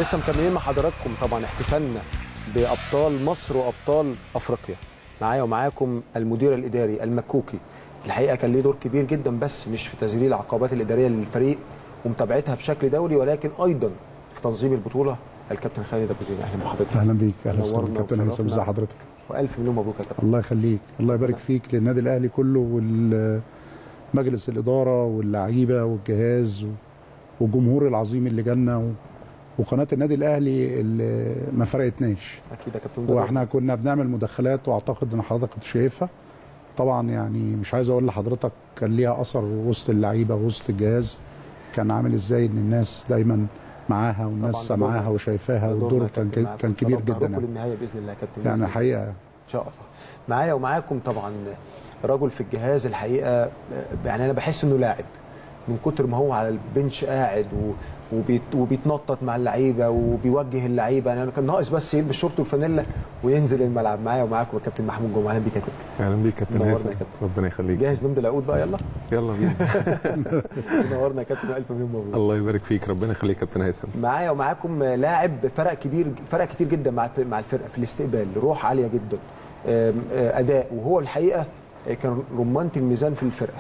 لسه مكملين مع حضراتكم طبعا احتفالنا بابطال مصر وابطال افريقيا معايا ومعاكم المدير الاداري المكوكي الحقيقه كان ليه دور كبير جدا بس مش في تذليل العقبات الاداريه للفريق ومتابعتها بشكل دوري ولكن ايضا في تنظيم البطوله الكابتن خالد ابو زيد اهلا بحضرتك اهلا بيك اهلا نورنا وسهلا كابتن هيثم ازي وشرفنا. حضرتك والف مليون مبروك يا كابتن الله يخليك الله يبارك فيك للنادي الاهلي كله والمجلس الاداره واللعيبه والجهاز و- والجمهور العظيم اللي جالنا و- وقناه النادي الاهلي اللي ما فرقتناش اكيد يا كابتن ده واحنا كنا بنعمل مداخلات واعتقد ان حضرتك كنت شايفها طبعا يعني مش عايز اقول لحضرتك كان ليها اثر وسط اللعيبه وسط الجهاز كان عامل ازاي ان الناس دايما معاها والناس طبعاً سامعاها دورنا- وشايفاها دورنا والدور يا كان كابتن معاكم. كان كبير طبعاً جدا ظهركم يعني, للنهايه باذن الله يا كابتن يعني بإذن الله. حقيقه ان شاء الله معايا ومعاكم طبعا رجل في الجهاز الحقيقه يعني انا بحس انه لاعب من كتر ما هو على البنش قاعد و وبيت وبيتنطط مع اللعيبه وبيوجه اللعيبه يعني انا كان ناقص بس يلبس شورت وفانيلا وينزل الملعب معايا ومعاكم الكابتن محمود جمعه اهلا بيك يا كابتن اهلا بيك كابتن نورنا هيثم يا كابتن. ربنا يخليك جاهز نمضي العقود بقى يلا يلا بينا نورنا يا كابتن الف مليون مبروك الله يبارك فيك ربنا يخليك كابتن هيثم معايا ومعاكم لاعب فرق كبير فرق كتير جدا مع مع الفرقه في الاستقبال روح عاليه جدا آم، آه، اداء وهو الحقيقه آه، كان رمانه الميزان في الفرقه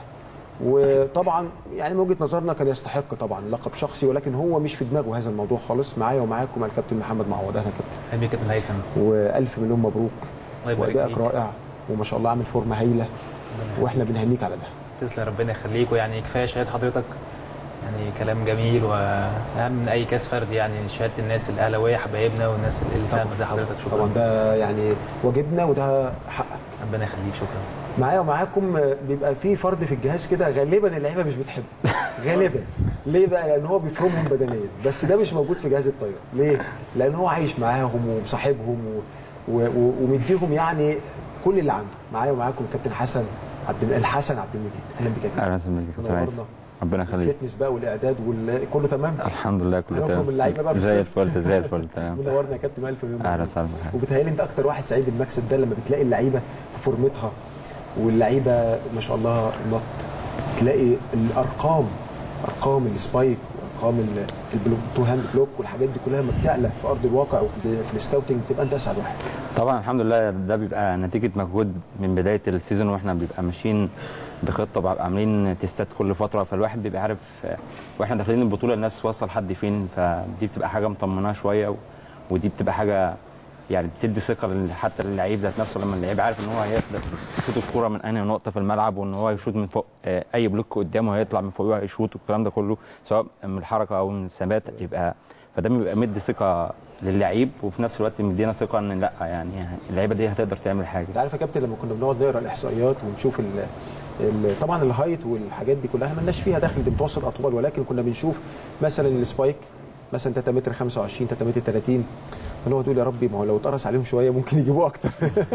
وطبعا يعني من وجهه نظرنا كان يستحق طبعا لقب شخصي ولكن هو مش في دماغه هذا الموضوع خالص معايا ومعاكم الكابتن محمد معوض اهلا يا كابتن اهلا بيك كابتن هيثم والف مليون مبروك الله يبارك وادائك فيك رائع وما شاء الله عامل فورمه هايله واحنا بنهنيك على ده تسلم ربنا يخليك ويعني كفايه شهاده حضرتك يعني كلام جميل واهم من اي كاس فردي يعني شهاده الناس الاهلاويه حبايبنا والناس اللي فاهمه زي حضرتك شكرا طبعا ده يعني واجبنا وده حقك ربنا يخليك شكرا معايا ومعاكم بيبقى في فرد في الجهاز كده غالبا اللعيبه مش بتحبه غالبا ليه بقى لان هو بيفرمهم بدنيا بس ده مش موجود في جهاز الطياره ليه لان هو عايش معاهم ومصاحبهم و... و... و... ومديهم يعني كل اللي عنده معايا ومعاكم كابتن حسن عبد الحسن عبد المجيد اهلا بك يا كابتن اهلا وسهلا بك كابتن هيثم نورنا ربنا يخليك الفتنس بقى والاعداد وال... كله تمام الحمد لله كله هنفرم اللعيبة بقى في زي الصيف. الفل زي الفل تمام منورنا يا كابتن الف مليون اهلا مبروك. وسهلا بحضرتك. وبتهيألي انت اكتر واحد سعيد بالمكسب ده لما بتلاقي اللعيبه في فورمتها واللعيبه ما شاء الله نط تلاقي الارقام ارقام السبايك وارقام ال- البلوك تو هاند بلوك والحاجات دي كلها لما بتعلى في ارض الواقع وفي في السكاوتنج بتبقى انت اسعد واحد طبعا الحمد لله ده بيبقى نتيجه مجهود من بدايه السيزون واحنا بيبقى ماشيين بخطه بقى عاملين تيستات كل فتره فالواحد بيبقى عارف آه، واحنا داخلين البطوله الناس واصله لحد فين فدي بتبقى حاجه مطمناه شويه و- ودي بتبقى حاجه يعني بتدي ثقه لل- حتى للعيب ذات نفسه لما اللعيب عارف ان هو هيقدر يشوط الكوره من انهي نقطه في الملعب وان هو يشوط من فوق آه، اي بلوك قدامه هيطلع من فوقه هيشوط والكلام ده كله سواء من الحركه او من الثبات يبقى فده بيبقى مدي ثقه للعيب وفي نفس الوقت مدينا ثقه ان لا يعني اللعيبه دي هتقدر تعمل حاجه انت عارف يا كابتن لما كنا بنقعد نقرا الاحصائيات ونشوف ال ال- طبعا الهايت والحاجات دي كلها مالناش فيها دخل دي متوسط اطوال ولكن كنا بنشوف مثلا السبايك مثلا 3 متر 25 3 متر 30 فاللي هو تقول يا ربي ما هو لو اتقرص عليهم شويه ممكن يجيبوا اكتر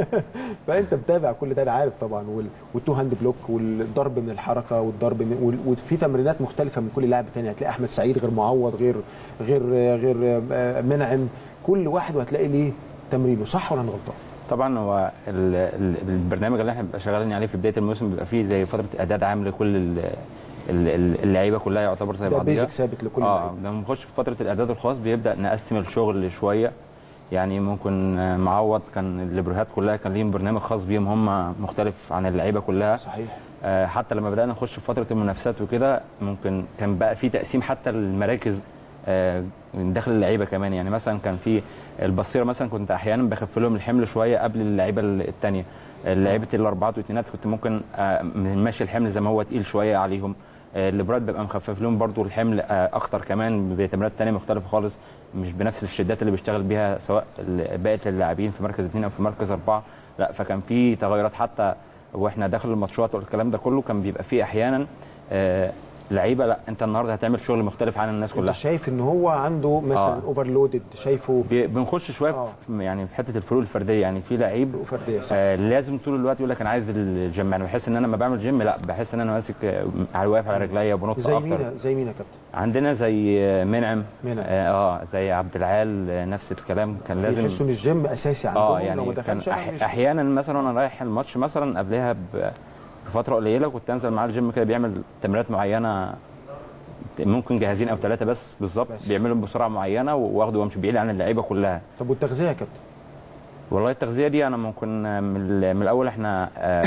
فانت متابع كل ده انا عارف طبعا وال- والتو هاند بلوك والضرب من الحركه والضرب من وال- وفي تمرينات مختلفه من كل لاعب تاني هتلاقي احمد سعيد غير معوض غير غير غير آه، منعم كل واحد وهتلاقي ليه تمرينه صح ولا انا غلطان؟ طبعا هو ال- ال- البرنامج اللي احنا بنبقى شغالين عليه في بدايه الموسم بيبقى فيه زي فتره اعداد عام لكل ال- ال- ال- اللعيبه كلها يعتبر زي ده بعضيها بيزك ثابت لكل اه اللعيبة. لما نخش في فتره الاعداد الخاص بيبدا نقسم الشغل شويه يعني ممكن آه، معوض كان الليبروهات كلها كان ليهم برنامج خاص بيهم هم مختلف عن اللعيبه كلها صحيح آه، حتى لما بدانا نخش في فتره المنافسات وكده ممكن كان بقى في تقسيم حتى المراكز آه، من داخل اللعيبه كمان يعني مثلا كان في البصيره مثلا كنت احيانا بخف لهم الحمل شويه قبل اللعيبه الثانيه لعيبه الاربعات والاتنينات كنت ممكن آه، ماشي الحمل زي ما هو تقيل شويه عليهم آه، الليبرات ببقى مخفف لهم برضو الحمل آه، اكتر كمان بتمرينات تانية مختلفه خالص مش بنفس الشدات اللي بيشتغل بيها سواء ال- بقيه اللاعبين في مركز اثنين او في مركز اربعه لا فكان في تغيرات حتى واحنا داخل الماتشات والكلام ده كله كان بيبقى فيه احيانا آه، لعيبه لا انت النهارده هتعمل شغل مختلف عن الناس انت كلها شايف ان هو عنده مثلا آه. اوفرلودد شايفه بي- بنخش شويه آه. في يعني في حته الفروق الفرديه يعني في لعيب فرديه صح آه لازم طول الوقت يقول لك انا عايز الجيم يعني بحس ان انا لما بعمل جيم لا بحس ان انا ماسك آه، على واقف على رجليا بنط زي اكتر مين زي مين يا كابتن؟ عندنا زي آه، منعم منعم. اه, آه زي عبد العال آه، نفس الكلام كان لازم بيحسوا ان الجيم اساسي عندهم اه لو ما يعني كان دخلش أنا أح مش- احيانا مثلا وانا رايح الماتش مثلا قبلها ب- بفتره قليله كنت انزل معاه الجيم كده بيعمل تمرينات معينه ممكن جاهزين او ثلاثه بس بالظبط بس. بيعملوا بسرعه معينه واخدوا وامشي بعيد عن اللعيبه كلها طب والتغذيه يا كابتن والله التغذيه دي انا ممكن من, ال- من الاول احنا آه،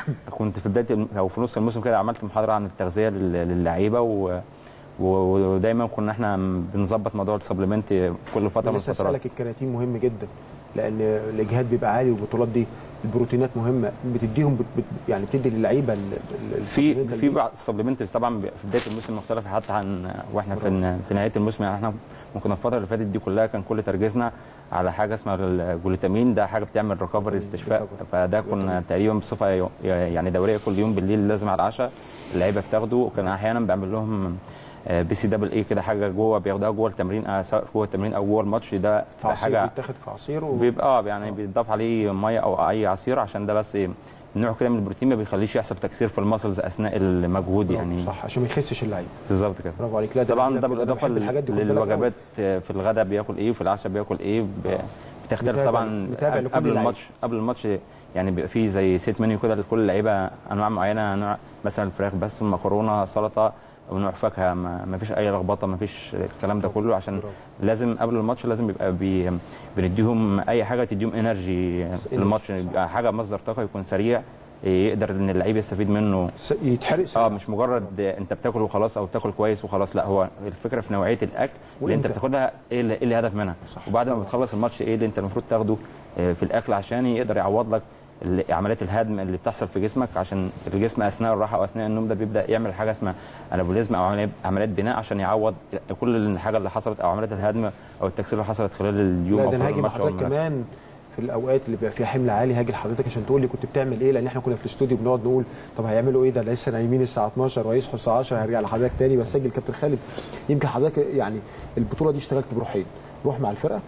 كنت في بدايه الم- او في نص الموسم كده عملت محاضره عن التغذيه لل- للعيبه و و- ودايما كنا احنا بنظبط موضوع السبلمنت كل فتره انا من لسه الفترات اسالك الكرياتين مهم جدا لان الاجهاد بيبقى عالي والبطولات دي البروتينات مهمه بتديهم بت بت يعني بتدي للعيبه ال- ال- في السبلمنت في دي. بعض السبلمنت طبعا بيبقى في بدايه الموسم مختلفه حتى عن واحنا في في نهايه الموسم يعني احنا ممكن الفتره اللي فاتت دي كلها كان كل تركيزنا على حاجه اسمها الجلوتامين ده حاجه بتعمل ريكفري استشفاء recovery. فده كنا تقريبا بصفه يو- يعني دوريه كل يوم بالليل لازم على العشاء اللعيبه بتاخده وكان احيانا بعمل لهم بي سي دبل اي كده حاجه جوه بياخدوها جوه التمرين آه، سواء جوه التمرين او جوه الماتش ده في عصير حاجه بيتاخد في عصير و... بيبقى اه يعني بيتضاف عليه ميه او اي عصير عشان ده بس إيه، نوع كده من البروتين ما بيخليش يحصل تكسير في المسلز اثناء المجهود يعني صح عشان ما يخسش اللعيب بالظبط كده برافو عليك لا ده طبعا أنا ده كده- بالاضافه أنا بحب الحاجات دي خد بالك للوجبات في الغداء بياكل ايه وفي العشاء بياكل ايه ب- بتختلف متابع- طبعا متابع لكل قبل لعيب. الماتش قبل الماتش يعني بيبقى فيه زي سيت منيو كده لكل لعيبه انواع معينه نوع مثلا الفراخ بس مكرونه سلطه ونوع فاكهه ما ما فيش اي لخبطه ما فيش الكلام ده كله عشان برافو. لازم قبل الماتش لازم يبقى بي بنديهم اي حاجه تديهم انرجي الماتش يبقى حاجه مصدر طاقه يكون سريع يقدر ان اللعيب يستفيد منه س- يتحرق اه سريع. مش مجرد انت بتاكل وخلاص او بتاكل كويس وخلاص لا هو الفكره في نوعيه الاكل اللي انت وإمتى. بتاخدها ايه اللي, إيه اللي الهدف منها صح. وبعد ما بتخلص الماتش ايه اللي انت المفروض تاخده آه، في الاكل عشان يقدر يعوض لك ال- عمليات الهدم اللي بتحصل في جسمك عشان الجسم اثناء الراحه او اثناء النوم ده بيبدا يعمل حاجه اسمها انابوليزم او عمليات- عمليات بناء عشان يعوض كل الحاجه اللي حصلت او عمليات الهدم او التكسير اللي حصلت خلال اليوم لا او ده انا خلال هاجي مع الماتش او حضرتك المنافسة. كمان في الاوقات اللي بيبقى فيها حمل عالي هاجي لحضرتك عشان تقول لي كنت بتعمل ايه لان احنا كنا في الاستوديو بنقعد نقول طب هيعملوا ايه ده لسه نايمين الساعه 12 وهيصحوا الساعه 10 هرجع لحضرتك تاني بس سجل كابتن خالد يمكن حضرتك يعني البطوله دي اشتغلت بروحين روح مع الفرقه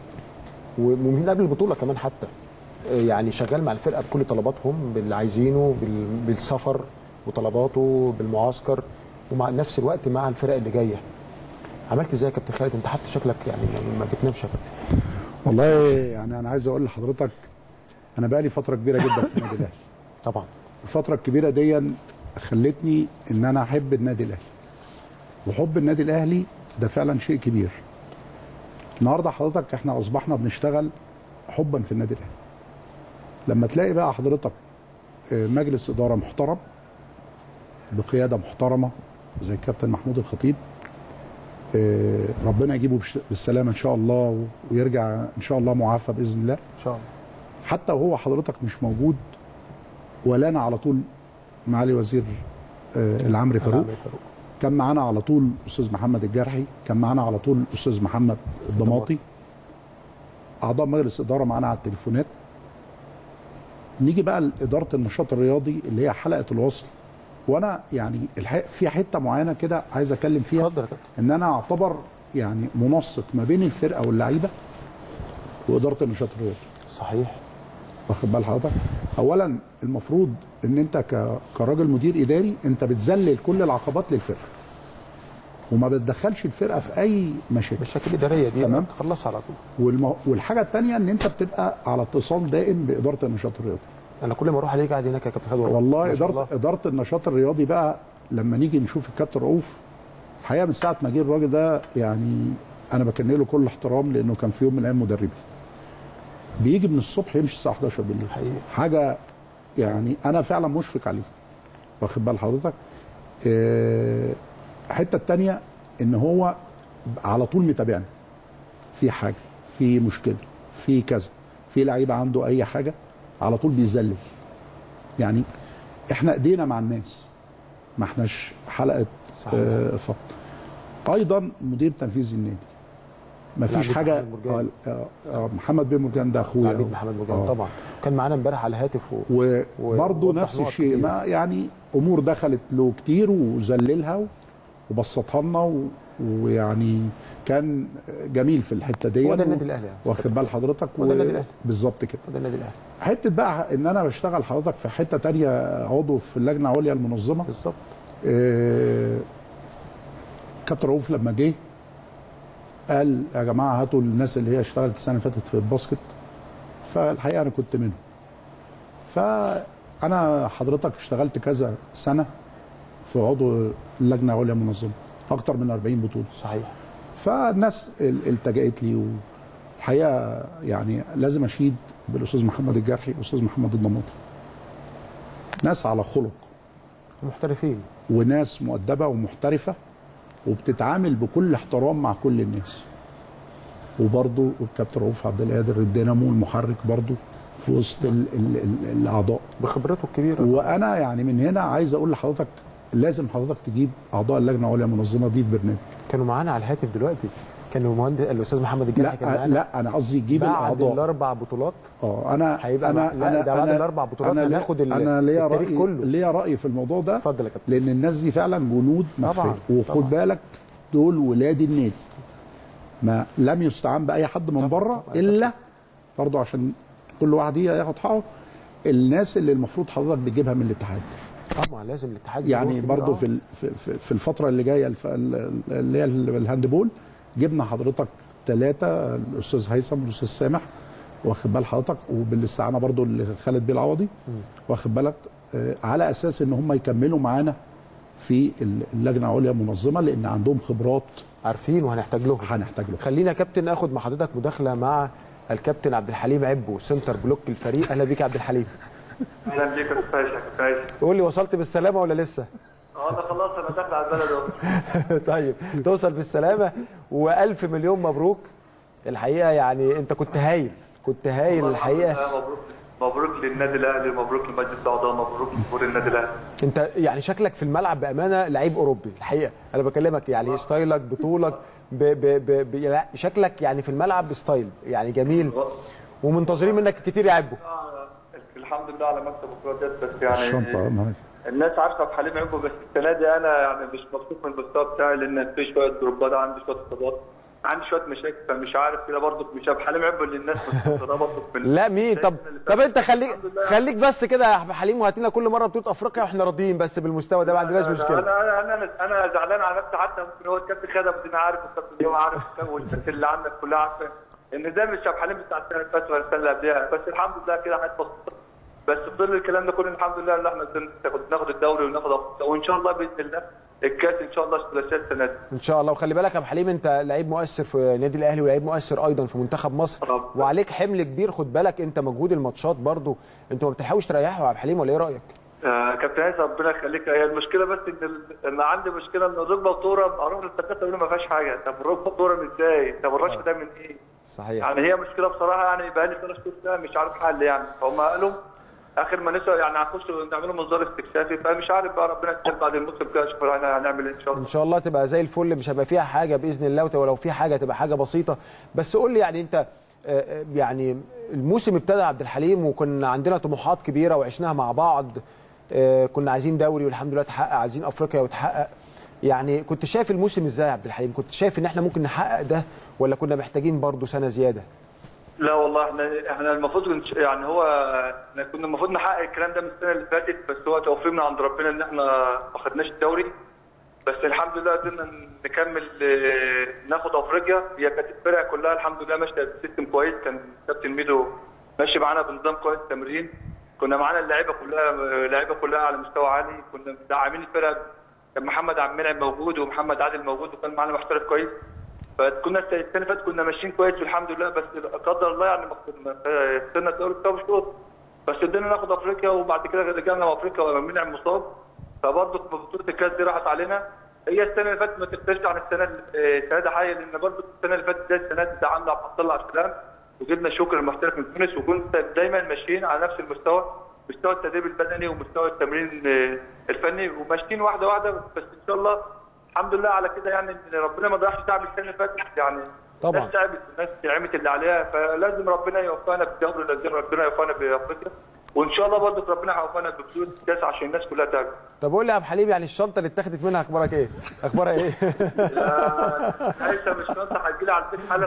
ومن قبل البطوله كمان حتى يعني شغال مع الفرقه بكل طلباتهم باللي عايزينه بال- بالسفر وطلباته بالمعسكر ومع نفس الوقت مع الفرق اللي جايه عملت ازاي يا كابتن خالد انت حتى شكلك يعني ما- ما بتنامش يا كابتن والله يعني انا عايز اقول لحضرتك انا بقى لي فتره كبيره جدا في النادي الاهلي طبعا الفتره الكبيره دي خلتني ان انا احب النادي الاهلي وحب النادي الاهلي ده فعلا شيء كبير النهارده حضرتك احنا اصبحنا بنشتغل حبا في النادي الاهلي لما تلاقي بقى حضرتك آه، مجلس اداره محترم بقياده محترمه زي الكابتن محمود الخطيب آه، ربنا يجيبه بش- بالسلامه ان شاء الله و- ويرجع ان شاء الله معافى باذن الله ان شاء الله حتى وهو حضرتك مش موجود ولا انا على طول معالي وزير آه، العمري فاروق عمرو فاروق كان معانا على طول استاذ محمد الجرحي كان معانا على طول استاذ محمد الضماطي اعضاء مجلس اداره معانا على التليفونات نيجي بقى لاداره النشاط الرياضي اللي هي حلقه الوصل وانا يعني الحقيقة في حته معينه كده عايز اتكلم فيها اتفضل يا كابتن ان انا اعتبر يعني منسق ما بين الفرقه واللعيبه واداره النشاط الرياضي صحيح واخد بال حضرتك اولا المفروض ان انت ك- كراجل مدير اداري انت بتذلل كل العقبات للفرقه وما بتدخلش الفرقه في اي مشاكل بالشكل الاداريه دي تمام. تخلصها على طول والم... والحاجه الثانيه ان انت بتبقى على اتصال دائم باداره النشاط الرياضي انا كل ما اروح عليك قاعد هناك يا كابتن خالد والله ما شاء اداره اداره النشاط الرياضي بقى لما نيجي نشوف الكابتن رؤوف الحقيقه من ساعه ما جه الراجل ده يعني انا بكن له كل احترام لانه كان في يوم من الايام مدربي بيجي من الصبح يمشي الساعه 11 بالليل حقيقي. حاجه يعني انا فعلا مشفق عليه واخد بال حضرتك آه، الحته الثانيه ان هو على طول متابعنا في حاجه في مشكله في كذا في لعيب عنده اي حاجه على طول بيذلل يعني احنا ايدينا مع الناس ما احناش حلقه صحيح. آه فقط ايضا مدير تنفيذي النادي ما فيش العميد حاجه محمد مرجان. آه آه محمد بن مرجان ده اخويا عبيد محمد مرجان آه. طبعا كان معانا امبارح على الهاتف و... وبرضه ووضح نفس نقط الشيء كتير. ما يعني امور دخلت له كتير وذللها و- وبسطها لنا و- ويعني كان جميل في الحته دي هو ده النادي الاهلي يعني. واخد بال حضرتك هو ده النادي الأهلي. بالظبط كده ده النادي الاهلي حته بقى ان انا بشتغل حضرتك في حته تانية عضو في اللجنه العليا المنظمه بالظبط آه، كابتن رؤوف لما جه قال يا جماعه هاتوا الناس اللي هي اشتغلت السنه اللي فاتت في الباسكت فالحقيقه انا كنت منهم فانا حضرتك اشتغلت كذا سنه في عضو اللجنه العليا المنظمه اكتر من 40 بطوله صحيح فالناس ال- التجأت لي والحقيقه يعني لازم اشيد بالاستاذ محمد الجرحي والاستاذ محمد الضماطي ناس على خلق محترفين وناس مؤدبه ومحترفه وبتتعامل بكل احترام مع كل الناس وبرضه الكابتن رؤوف عبد القادر الدينامو المحرك برضه في وسط ال ال ال الاعضاء بخبرته الكبيره وانا يعني من هنا عايز اقول لحضرتك لازم حضرتك تجيب اعضاء اللجنه العليا المنظمه دي في برنامج كانوا معانا على الهاتف دلوقتي كان المهندس الاستاذ محمد الجرحي كان لا معانا لا انا قصدي تجيب بعد الاعضاء الاربع بطولات اه انا هيبقى انا مع- لا، انا ده بعد أنا- الأربع بطولات أنا ليا- هناخد ال- انا ليا التاريخ راي كله. ليا راي في الموضوع ده اتفضل يا كابتن لان الناس دي فعلا جنود طبعاً، مخفيه وخد طبعاً. بالك دول ولاد النادي ما لم يستعان باي حد من بره الا برضه عشان كل واحد ياخد حقه الناس اللي المفروض حضرتك بتجيبها من الاتحاد طبعا لازم الاتحاد يعني يدور برضو كبير. في ال- في- في في الفتره اللي جايه الف- ال- اللي هي ال- الهاندبول جبنا حضرتك ثلاثه الاستاذ هيثم والاستاذ سامح واخد بال حضرتك وبالاستعانه برضو اللي خالد بيه العوضي واخد بالك آه، على اساس ان هم يكملوا معانا في ال- اللجنه العليا المنظمه لان عندهم خبرات عارفين وهنحتاج لهم هنحتاج لها خلينا يا كابتن اخد مع حضرتك مداخله مع الكابتن عبد الحليم عبو سنتر بلوك الفريق اهلا بيك يا عبد الحليم اهلا بيك يا استاذ فايز يا كابتن فايز قول لي وصلت بالسلامه ولا لسه اه انا خلاص انا داخل على البلد اهو طيب توصل بالسلامه والف مليون مبروك الحقيقه يعني انت كنت هايل كنت هايل الحقيقه مبروك مبروك للنادي الاهلي ومبروك لمجلس الاعضاء مبروك لجمهور النادي الاهلي انت يعني شكلك في الملعب بامانه لعيب اوروبي الحقيقه انا بكلمك يعني ستايلك بطولك ب ب ب ب لا، شكلك يعني في الملعب ستايل يعني جميل ومنتظرين منك كتير يا عبو آه، الحمد لله على مكتب الكرة بس يعني الشنطه اهم حاجه الناس عارفه بحليم عبو بس السنه دي انا يعني مش مبسوط من المستوى بتاعي لان في شويه دروبات عندي شويه اصابات عندي شويه مشاكل فمش عارف كده برضه مش بحليم عبو اللي الناس مستقرة برضه في ال- لا مين طب طب انت خليك الحمد لله. خليك بس كده يا حليم وهات لنا كل مره بطوله افريقيا واحنا راضيين بس بالمستوى ده ما عندناش مشكله انا انا انا انا زعلان على نفسي حتى ممكن هو الكابتن خدم الدنيا عارف الكابتن هو عارف والناس اللي عندك كلها عارفه ان ده مش شاب حليم بتاع السنه اللي فاتت ولا السنه اللي قبلها بس الحمد لله كده حاجات بسيطه بس في ظل الكلام ده كله الحمد لله ان احنا ناخد ناخد الدوري وناخد أفريقيا. وان شاء الله باذن الله الكاس ان شاء الله الثلاثيه السنه دي ان شاء الله وخلي بالك يا ابو حليم انت لعيب مؤثر في النادي الاهلي ولعيب مؤثر ايضا في منتخب مصر طبعا. وعليك حمل كبير خد بالك انت مجهود الماتشات برضو انتوا ما بتلحقوش تريحوا يا عبد الحليم ولا ايه رايك؟ آه كابتن عايز ربنا يخليك هي المشكله بس ان ال- ان عندي مشكله ان الركبه والطوره اروح للدكاتره يقولوا ما فيهاش حاجه طب الركبه والطوره من ازاي؟ طب الرش ده من ايه؟ صحيح يعني هي مشكله بصراحه يعني بقى لي ثلاث شهور كده مش عارف حل يعني فهم قالوا اخر ما نسوا يعني هنخش نعملوا منظار استكشافي فمش عارف بقى ربنا يسهل بعد الموسم كده اشوف احنا هنعمل ايه ان شاء الله ان شاء الله تبقى زي الفل مش هيبقى فيها حاجه باذن الله وت- ولو في حاجه تبقى حاجه بسيطه بس قول لي يعني انت آه، آه، يعني الموسم ابتدى يا عبد الحليم وكنا عندنا طموحات كبيره وعشناها مع بعض آه، كنا عايزين دوري والحمد لله اتحقق عايزين افريقيا وتحقق يعني كنت شايف الموسم ازاي يا عبد الحليم كنت شايف ان احنا ممكن نحقق ده ولا كنا محتاجين برضو سنه زياده لا والله احنا احنا المفروض نش- يعني هو احنا كنا المفروض نحقق الكلام ده من السنه اللي فاتت بس هو توفيق من عند ربنا ان احنا ما خدناش الدوري بس الحمد لله قدرنا نكمل اه، ناخد افريقيا هي كانت الفرقه كلها الحمد لله ماشيه بسيستم كويس كان كابتن ميدو ماشي معانا بنظام كويس تمرين كنا معانا اللعيبه كلها اللعيبه كلها على مستوى عالي كنا مدعمين الفرقه كان محمد عبد المنعم موجود ومحمد عادل موجود وكان معانا محترف كويس فكنا السنه اللي فاتت كنا ماشيين كويس والحمد لله بس قدر الله يعني ما خسرنا- خسرنا الدوري بتاع شوط بس قدرنا ناخد افريقيا وبعد كده رجعنا افريقيا ومنعم مصاب فبرضه بطوله الكاس دي راحت علينا هي السنه اللي فاتت ما تختلفش عن السنه اللي- السنه دي حقيقي لان برضه السنه اللي فاتت زي السنه دي عامله عبد الله على السلام وجبنا شكر المحترف من تونس وكنت دايما ماشيين على نفس المستوى مستوى التدريب البدني ومستوى التمرين آه، الفني وماشيين واحده واحده بس ان شاء الله الحمد لله على كده يعني إن ربنا ما ضيعش تعب السنه اللي فاتت يعني طبعا. الناس تعبت الناس عملت اللي عليها فلازم ربنا يوفقنا بالدوري لازم ربنا يوفقنا بافريقيا وان شاء الله برضه ربنا هيوفقنا ببطوله الكاس عشان الناس كلها تعب طب قول لي يا عبد الحليم يعني الشنطه اللي اتاخدت منها اخبارك ايه؟ اخبارها ايه؟ عايشه مش ناقصه هتجي لي على البيت حالا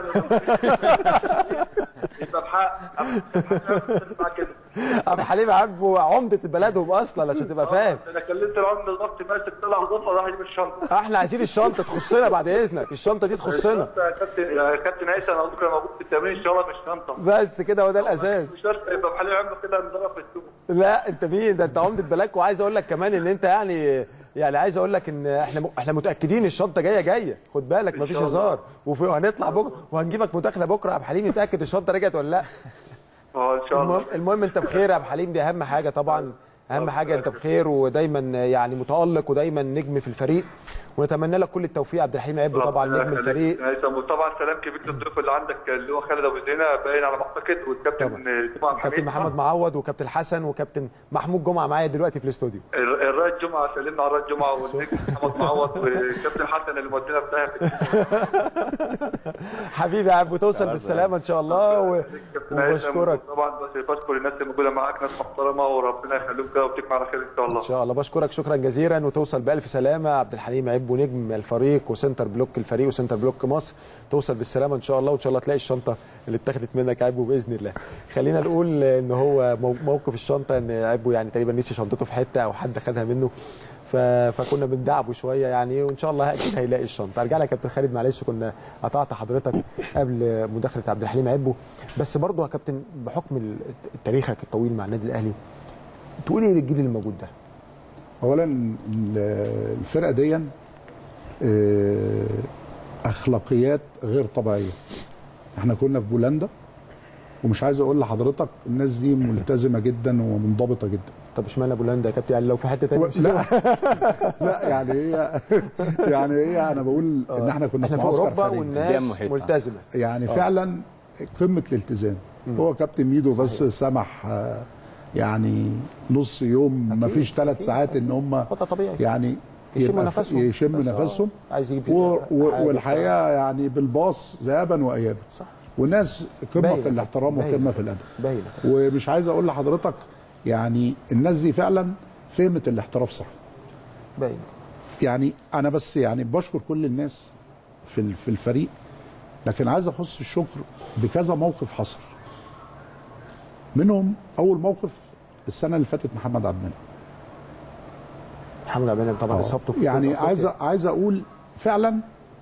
يبقى بحق مع كده عبد الحليم عبو عمده بلدهم اصلا عشان تبقى فاهم انا كلمت العم بالضبط ماسك طلع الغرفه راح يجيب الشنطه احنا عايزين الشنطه تخصنا بعد اذنك الشنطه دي تخصنا يا كابتن يا كابتن عيسى انا بكره موجود في التمرين ان شاء الله مش شنطه بس كده هو ده الاساس مش شرط يبقى بحليل عمرو كده نضرب في السوق لا انت مين ده انت عمده بلدك وعايز اقول لك كمان ان انت يعني يعني عايز اقول لك ان احنا احنا متاكدين الشنطه جايه جايه خد بالك إن مفيش شاء الله. هزار وفي- وهنطلع بكره وهنجيبك مداخله بكره يا عبد الحليم نتاكد الشنطه رجعت ولا لا اه ان شاء الله المهم, المهم انت بخير يا عبد الحليم دي اهم حاجه طبعا اهم حاجه انت بخير ودايما يعني متالق ودايما نجم في الفريق ونتمنى لك كل التوفيق عبد الحليم عبو طبعا ربنا نجم يخليك. الفريق هيثم وطبعا سلام كبير للضيف اللي عندك اللي هو خالد ابو زينه باين على ما اعتقد والكابتن جمعه كابتن حميد محمد معوض وكابتن حسن وكابتن محمود جمعه معايا دلوقتي في الاستوديو الر- الرائد جمعه سلمنا على الرائد جمعه والنجم محمد معوض والكابتن حسن اللي مودينا في داهيه حبيبي يا عبو توصل بالسلامه ان شاء الله و... كابتن هيثم. وبشكرك طبعا بس بشكر الناس اللي موجوده معاك ناس محترمه وربنا يخليهم كده ويديكم على خير ان شاء الله ان شاء الله بشكرك شكرا جزيلا وتوصل بالف سلامه عبد الحليم عبو نجم الفريق وسنتر بلوك الفريق وسنتر بلوك مصر توصل بالسلامه ان شاء الله وان شاء الله تلاقي الشنطه اللي اتاخدت منك يا عبو باذن الله خلينا نقول ان هو مو- موقف الشنطه ان عبو يعني تقريبا نسي شنطته في حته او حد خدها منه ف... فكنا بندعبه شويه يعني وان شاء الله اكيد هيلاقي الشنطه ارجع لك يا كابتن خالد معلش كنا قطعت حضرتك قبل مداخله عبد الحليم عبو بس برضه يا كابتن بحكم ال- تاريخك الطويل مع النادي الاهلي تقول ايه للجيل الموجود ده اولا ال- الفرقه دي آه، اخلاقيات غير طبيعيه احنا كنا في بولندا ومش عايز اقول لحضرتك الناس دي ملتزمه جدا ومنضبطه جدا طب اشمعنى بولندا يا كابتن يعني لو في حته ثانيه لا لا يعني هي يعني هي انا بقول ان احنا كنا احنا في معسكر اوروبا خارجي. البيئة والناس المحيطة. ملتزمه يعني فعلا قمه الالتزام هو كابتن ميدو بس سمح آه، يعني نص يوم ما فيش ثلاث ساعات ان هم وضع طبيعي يعني يشموا يبقى نفسهم يشموا بس، آه، نفسهم عايز يجيب و... و... حاجة والحقيقه يعني بالباص ذهابا وايابا صح والناس قمه باينة. في الاحترام باينة. وقمه في الادب باينه ومش عايز اقول لحضرتك يعني الناس دي فعلا فهمت الاحتراف صح باينه يعني انا بس يعني بشكر كل الناس في ال- في الفريق لكن عايز اخص الشكر بكذا موقف حصل منهم اول موقف السنه اللي فاتت محمد عبد المنعم محمد عبد المنعم طبعا آه. اصابته في يعني بطولة عايز أفريقيا. عايز اقول فعلا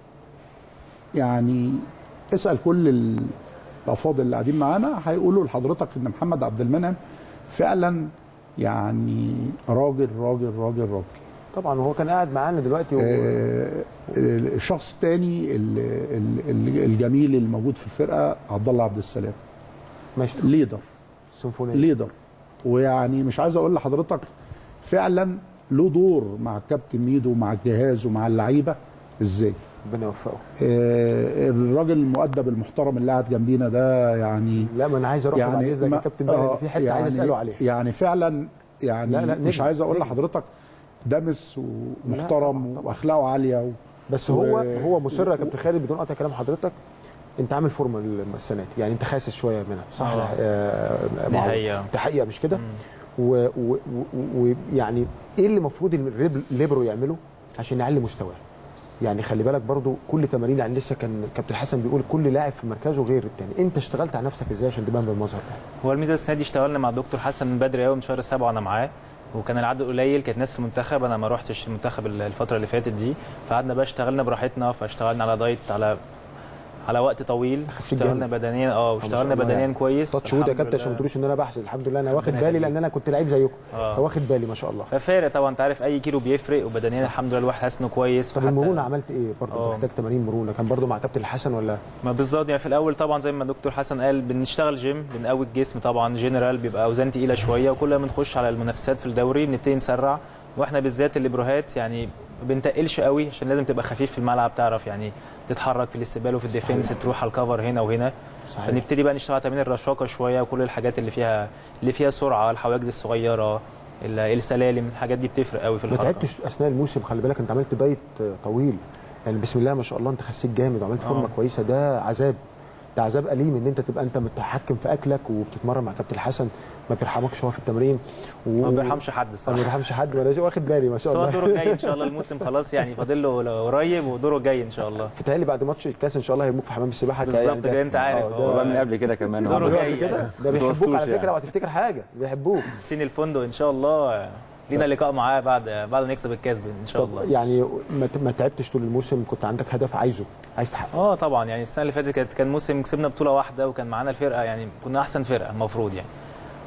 يعني اسال كل الافاضل اللي قاعدين معانا هيقولوا لحضرتك ان محمد عبد المنعم فعلا يعني راجل راجل راجل راجل طبعا وهو كان قاعد معانا دلوقتي و... آه، الشخص الثاني الجميل اللي موجود في الفرقه عبد الله عبد السلام ماشي ليدر سيمفونيه ليدر ويعني مش عايز اقول لحضرتك فعلا له دور مع الكابتن ميدو ومع الجهاز ومع اللعيبه ازاي ربنا يوفقه آه، الراجل المؤدب المحترم اللي قاعد جنبينا ده يعني لا ما انا عايز اروح يعني يعني باذنك يا ما- كابتن بقى آه، في حته يعني عايز اساله عليها يعني فعلا يعني لا، لا، مش نجم، عايز اقول نجم. لحضرتك دمس ومحترم طبعاً، طبعاً. واخلاقه عاليه و... بس هو و- هو مصر يا كابتن خالد بدون قطع كلام حضرتك انت عامل فورمه السنه دي يعني انت خاسس شويه منها صح آه. آه، دي معروف. حقيقة. دي حقيقه مش كده ويعني ايه اللي المفروض الريب- الليبرو يعمله عشان يعلي مستواه يعني خلي بالك برضو كل تمارين يعني لسه كان كابتن حسن بيقول كل لاعب في مركزه غير التاني انت اشتغلت على نفسك ازاي عشان تبان بالمظهر ده هو الميزه السنه دي اشتغلنا مع الدكتور حسن من بدري قوي من شهر سبعه انا معاه وكان العدد قليل كانت ناس في المنتخب انا ما روحتش المنتخب الفتره اللي فاتت دي فقعدنا بقى اشتغلنا براحتنا فاشتغلنا على دايت على على وقت طويل خسيت اشتغلنا جامد. بدنيا اه ما شاء واشتغلنا الله بدنيا يعني. كويس تاتش وود يا الحمد كابتن عشان ما لله. تقولوش ان انا بحسد الحمد لله انا واخد ربنا بالي يخليك. لان انا كنت لعيب زيكم آه. فواخد بالي ما شاء الله ففارق طبعا انت عارف اي كيلو بيفرق وبدنيا الحمد لله الواحد حاسس انه كويس طب فحتى- المرونه عملت ايه برضه آه. محتاج تمارين مرونه كان برضه مع كابتن الحسن ولا ما بالظبط يعني في الاول طبعا زي ما دكتور حسن قال بنشتغل جيم بنقوي الجسم طبعا جنرال بيبقى اوزان تقيله شويه وكل ما بنخش على المنافسات في الدوري بنبتدي نسرع واحنا بالذات الليبروهات يعني ما بنتقلش قوي عشان لازم تبقى خفيف في الملعب تعرف يعني تتحرك في الاستقبال وفي الديفنس تروح على الكفر هنا وهنا صحيح فنبتدي بقى نشتغل على تمرين الرشاقه شويه وكل الحاجات اللي فيها اللي فيها سرعه الحواجز الصغيره ال- السلالم الحاجات دي بتفرق قوي في ما الحركه تعبتش اثناء الموسم خلي بالك انت عملت دايت طويل يعني بسم الله ما شاء الله انت خسيت جامد وعملت فورمه آه. كويسه ده عذاب ده عذاب اليم ان انت تبقى انت متحكم في اكلك وبتتمرن مع كابتن حسن ما بيرحمكش هو في التمرين و... ما بيرحمش حد ما الصراحه بيرحمش حد ولا شيء واخد بالي ما شاء بس هو الله دوره جاي ان شاء الله الموسم خلاص يعني فاضل له قريب ودوره جاي ان شاء الله فتهيألي بعد ماتش الكاس ان شاء الله هيرموك في حمام السباحه بالظبط يعني ده- كده انت عارف آه، ده- هو هو بقى من قبل كده كمان دوره هو جاي. قبل كده ده ما بيحبوك توصلوش على فكره يعني. اوعى تفتكر حاجه بيحبوك سين الفندق ان شاء الله لينا لقاء معاه بعد بعد ما نكسب الكاس ان شاء طب الله يعني ما ت- ما تعبتش طول الموسم كنت عندك هدف عايزه عايز تحققه اه طبعا يعني السنه اللي فاتت كانت كان موسم كسبنا بطوله واحده وكان معانا الفرقه يعني كنا احسن فرقه المفروض يعني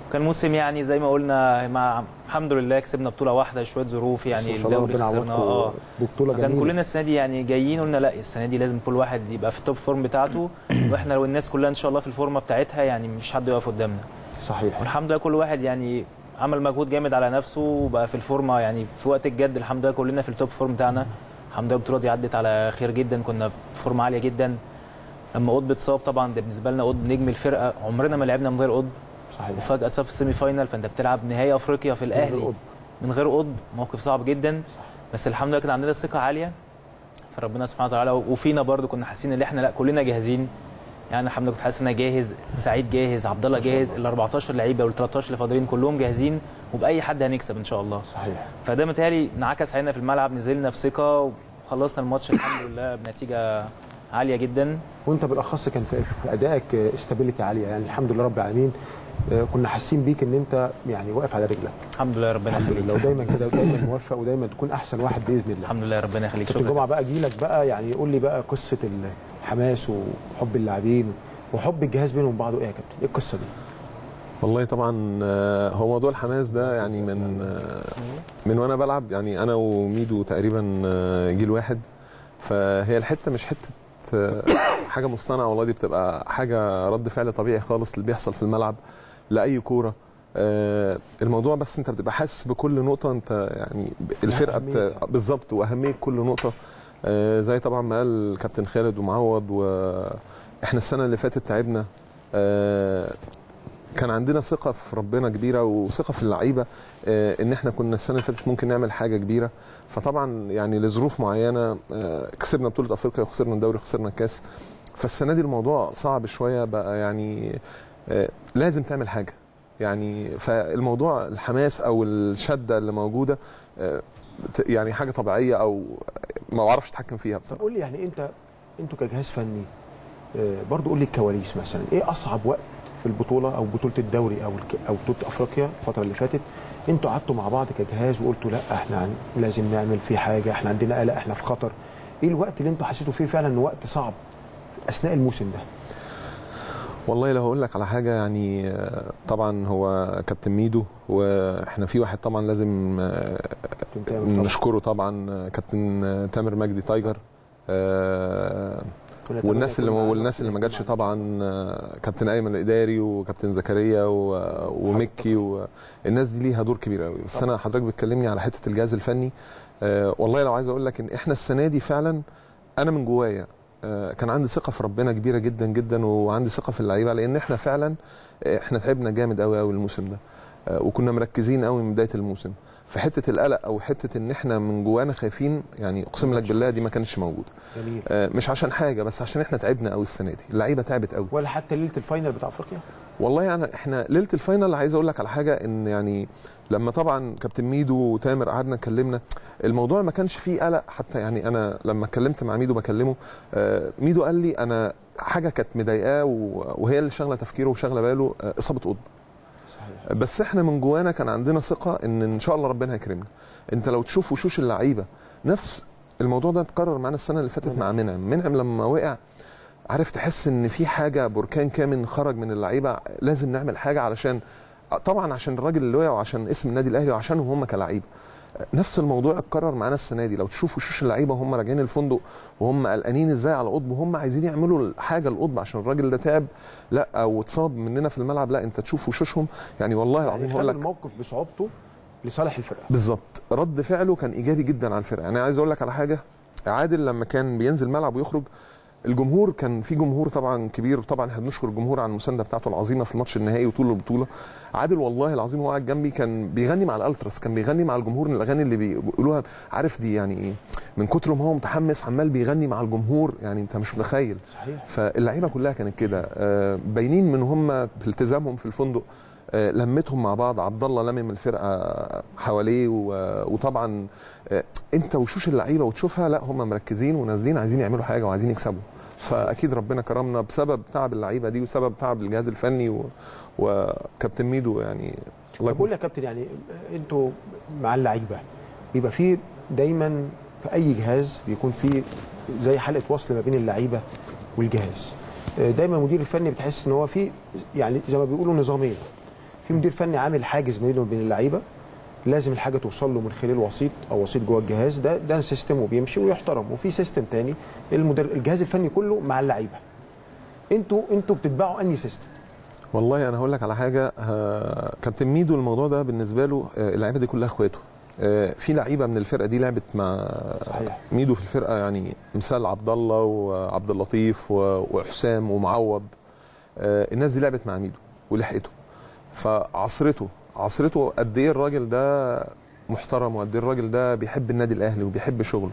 كان موسم يعني زي ما قلنا مع الحمد لله كسبنا بطوله واحده شويه ظروف يعني بس ما شاء الله الدوري ربنا خسرنا عوضكم اه ببطوله فكان جميله كلنا السنه دي يعني جايين قلنا لا السنه دي لازم كل واحد يبقى في التوب فورم بتاعته واحنا لو الناس كلها ان شاء الله في الفورمه بتاعتها يعني مش حد يقف قدامنا صحيح والحمد لله كل واحد يعني عمل مجهود جامد على نفسه وبقى في الفورمه يعني في وقت الجد الحمد لله كلنا في التوب فورم بتاعنا الحمد لله البطوله دي عدت على خير جدا كنا في فورمه عاليه جدا لما قطب اتصاب طبعا ده بالنسبه لنا قطب نجم الفرقه عمرنا ما لعبنا من غير قطب صحيح وفجاه اتصاب في السيمي فاينال فانت بتلعب نهائي افريقيا في الاهلي قطب. من غير قطب موقف صعب جدا بس الحمد لله كان عندنا ثقه عاليه فربنا سبحانه وتعالى وفينا برضو كنا حاسين ان احنا لا كلنا جاهزين يعني الحمد لله كنت حاسس ان انا جاهز سعيد جاهز عبد الله جاهز ال 14 لعيبه وال 13 اللي فاضلين كلهم جاهزين وباي حد هنكسب ان شاء الله صحيح فده متهيألي انعكس علينا في الملعب نزلنا في ثقه وخلصنا الماتش الحمد لله بنتيجه عاليه جدا وانت بالاخص كان في في ادائك استابيليتي عاليه يعني الحمد لله رب العالمين آه، كنا حاسين بيك ان انت يعني واقف على رجلك الحمد لله ربنا الحمد يخليك لله ودايما كده ودايما موفق ودايما تكون احسن واحد باذن الله الحمد لله ربنا يخليك كابتن شكرا جمعه بقى اجي لك بقى يعني قول لي بقى قصه الحماس وحب اللاعبين وحب الجهاز بينهم بعض ايه يا كابتن؟ ايه القصه دي؟ والله طبعا آه، هو موضوع الحماس ده يعني من آه، من وانا بلعب يعني انا وميدو تقريبا آه، جيل واحد فهي الحته مش حته آه، حاجه مصطنعه والله دي بتبقى حاجه رد فعل طبيعي خالص اللي بيحصل في الملعب لاي كوره آه، الموضوع بس انت بتبقى حاسس بكل نقطه انت يعني الفرقه بت... أهمية. بالظبط واهميه كل نقطه آه، زي طبعا ما قال كابتن خالد ومعوض واحنا السنه اللي فاتت تعبنا آه، كان عندنا ثقه في ربنا كبيره وثقه في اللعيبه آه، ان احنا كنا السنه اللي فاتت ممكن نعمل حاجه كبيره فطبعا يعني لظروف معينه آه، كسبنا بطوله افريقيا وخسرنا الدوري وخسرنا الكاس فالسنه دي الموضوع صعب شويه بقى يعني آه، لازم تعمل حاجه يعني فالموضوع الحماس او الشده اللي موجوده آه، ت- يعني حاجه طبيعيه او ما بعرفش اتحكم فيها طب بصراحه قول لي يعني انت انتوا كجهاز فني آه، برضو قول لي الكواليس مثلا ايه اصعب وقت في البطوله او بطوله الدوري او الك- او بطوله افريقيا الفتره اللي فاتت انتوا قعدتوا مع بعض كجهاز وقلتوا لا احنا عن- لازم نعمل فيه حاجه احنا عندنا قلق احنا في خطر ايه الوقت اللي انتوا حسيتوا فيه فعلا انه وقت صعب اثناء الموسم ده والله لو هقول لك على حاجه يعني آه، طبعا هو كابتن ميدو واحنا في واحد طبعا لازم آه، كابتن تامر طبعا نشكره طبعا آه، كابتن آه، تامر مجدي تايجر آه، كنا والناس اللي نتمنى يكون والناس اللي ما جاتش طبعا آه، كابتن ايمن الاداري وكابتن زكريا و- ومكي والناس دي ليها دور كبير قوي بس انا حضرتك بتكلمني على حته الجهاز الفني آه، والله لو عايز اقول لك ان احنا السنه دي فعلا انا من جوايا آه، كان عندي ثقه في ربنا كبيره جدا جدا وعندي ثقه في اللعيبه لان احنا فعلا آه، احنا تعبنا جامد قوي قوي الموسم ده آه، وكنا مركزين قوي من بدايه الموسم فحته القلق او حته ان احنا من جوانا خايفين يعني اقسم لك بالله دي ما كانتش موجوده جميل آه، مش عشان حاجه بس عشان احنا تعبنا قوي السنه دي اللعيبه تعبت قوي ولا حتى ليله الفاينل بتاع افريقيا والله يعني احنا ليله الفاينل عايز اقول لك على حاجه ان يعني لما طبعا كابتن ميدو وتامر قعدنا اتكلمنا الموضوع ما كانش فيه قلق حتى يعني انا لما اتكلمت مع ميدو بكلمه آه، ميدو قال لي انا حاجه كانت مضايقاه و- وهي اللي شاغله تفكيره وشاغله باله آه، اصابه قطب صحيح بس احنا من جوانا كان عندنا ثقه ان ان شاء الله ربنا هيكرمنا انت لو تشوف وشوش اللعيبه نفس الموضوع ده اتكرر معانا السنه اللي فاتت مع منعم منعم لما وقع عارف تحس ان في حاجه بركان كامن خرج من اللعيبه لازم نعمل حاجه علشان طبعا عشان الراجل اللي وقع وعشان اسم النادي الاهلي وعشانهم هم كلعيبه نفس الموضوع اتكرر معانا السنه دي لو تشوف وشوش اللعيبه وهم راجعين الفندق وهم قلقانين ازاي على قطب وهم عايزين يعملوا حاجه لقطب عشان الراجل ده تعب لا او اتصاب مننا في الملعب لا انت تشوف وشوشهم يعني والله العظيم يعني هقول خلى لك الموقف بصعوبته لصالح الفرقه بالظبط رد فعله كان ايجابي جدا على الفرقه يعني عايز اقول لك على حاجه عادل لما كان بينزل ملعب ويخرج الجمهور كان في جمهور طبعا كبير وطبعا احنا بنشكر الجمهور على المسانده بتاعته العظيمه في الماتش النهائي وطول البطوله عادل والله العظيم هو قاعد جنبي كان بيغني مع الالتراس كان بيغني مع الجمهور الاغاني اللي بيقولوها عارف دي يعني ايه من كتر ما هو متحمس عمال بيغني مع الجمهور يعني انت مش متخيل صحيح فاللعيبه كلها كانت كده آه، باينين من هم في التزامهم في الفندق آه، لمتهم مع بعض عبد الله لمم الفرقه حواليه و- وطبعا آه، انت وشوش اللعيبه وتشوفها لا هم مركزين ونازلين عايزين يعملوا حاجه وعايزين يكسبوا فاكيد ربنا كرمنا بسبب تعب اللعيبه دي وسبب تعب الجهاز الفني و... وكابتن ميدو يعني الله طب قول يكون لي يا كابتن يعني انتوا مع اللعيبه بيبقى في دايما في اي جهاز بيكون في زي حلقه وصل ما بين اللعيبه والجهاز دايما المدير الفني بتحس ان هو في يعني زي ما بيقولوا نظامين في مدير فني عامل حاجز بينه وبين اللعيبه لازم الحاجه توصل له من خلال وسيط او وسيط جوه الجهاز ده ده سيستم وبيمشي ويحترم وفي سيستم تاني المدر... الجهاز الفني كله مع اللعيبه انتوا انتوا بتتبعوا انهي سيستم والله انا هقول لك على حاجه آه، كابتن ميدو الموضوع ده بالنسبه له آه، اللعيبه دي كلها اخواته آه، في لعيبه من الفرقه دي لعبت مع صحيح. ميدو في الفرقه يعني مثال عبد الله وعبد اللطيف و- وحسام ومعوض آه، الناس دي لعبت مع ميدو ولحقته فعصرته عصرته قد ايه الراجل ده محترم وقد ايه الراجل ده بيحب النادي الاهلي وبيحب شغله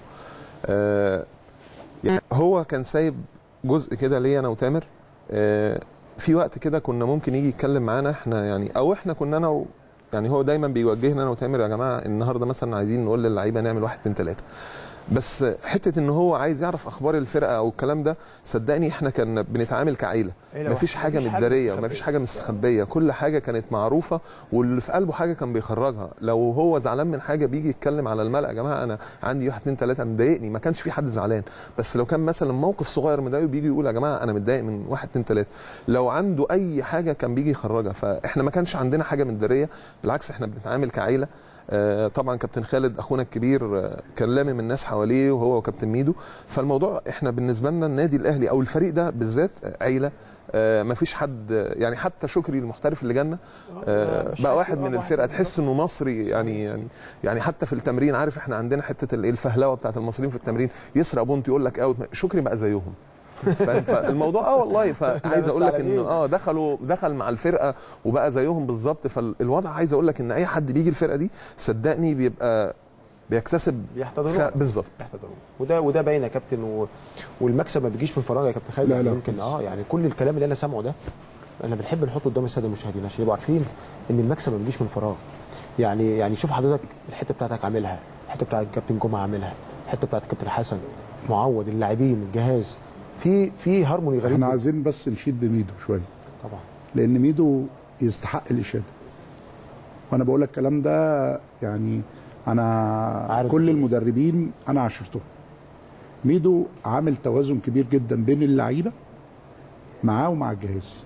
آه، يعني هو كان سايب جزء كده ليا انا وتامر آه، في وقت كده كنا ممكن يجي يتكلم معانا احنا يعني او احنا كنا انا و يعني هو دايما بيوجهنا انا وتامر يا جماعه النهارده مثلا عايزين نقول للعيبه نعمل واحد اتنين تلاته بس حته ان هو عايز يعرف اخبار الفرقه او الكلام ده صدقني احنا كنا بنتعامل كعيله عيلة مفيش واحدة. حاجه مفيش حاجة متداريه مستخبية. ومفيش حاجه مستخبيه كل حاجه كانت معروفه واللي في قلبه حاجه كان بيخرجها لو هو زعلان من حاجه بيجي يتكلم على الملأ يا جماعه انا عندي واحد اتنين تلاته مضايقني ما كانش في حد زعلان بس لو كان مثلا موقف صغير مضايقه بيجي يقول يا جماعه انا متضايق من واحد اتنين تلاته لو عنده اي حاجه كان بيجي يخرجها فاحنا ما كانش عندنا حاجه متداريه بالعكس احنا بنتعامل كعيله آه، طبعا كابتن خالد اخونا الكبير آه، كان لامم الناس حواليه وهو وكابتن ميدو فالموضوع احنا بالنسبه لنا النادي الاهلي او الفريق ده بالذات آه، عيله ما فيش حد آه، يعني حتى شكري المحترف اللي جالنا آه، مش بقى عايز واحد يبقى من واحد الفرقه بالظبط. تحس انه مصري يعني يعني يعني حتى في التمرين عارف احنا عندنا حته ال- الفهلوه بتاعت المصريين في التمرين يسرق بونت يقول لك اوت شكري بقى زيهم فاهم؟ فالموضوع اه والله فعايز بس اقول لك على ان مين؟ اه دخلوا دخل مع الفرقه وبقى زيهم بالظبط فالوضع عايز اقول لك ان اي حد بيجي الفرقه دي صدقني بيبقى بيكتسب بيحتضنوه ف- بالظبط يحتضنوه وده وده باين يا كابتن و... والمكسب ما بيجيش من فراغ يا كابتن خالد لا، لا، يمكن خالص. اه يعني كل الكلام اللي انا سامعه ده انا بنحب نحطه قدام الساده المشاهدين عشان يبقوا عارفين ان المكسب ما بيجيش من فراغ يعني يعني شوف حضرتك الحته بتاعتك عاملها الحته بتاعت كابتن جمعه عاملها الحته بتاعت كابتن حسن معوض اللاعبين الجهاز في في هارموني غريب احنا جداً. عايزين بس نشيد بميدو شويه طبعا لان ميدو يستحق الاشاده وانا بقول لك الكلام ده يعني انا عارف. كل المدربين انا عاشرتهم ميدو عامل توازن كبير جدا بين اللعيبه معاه ومع الجهاز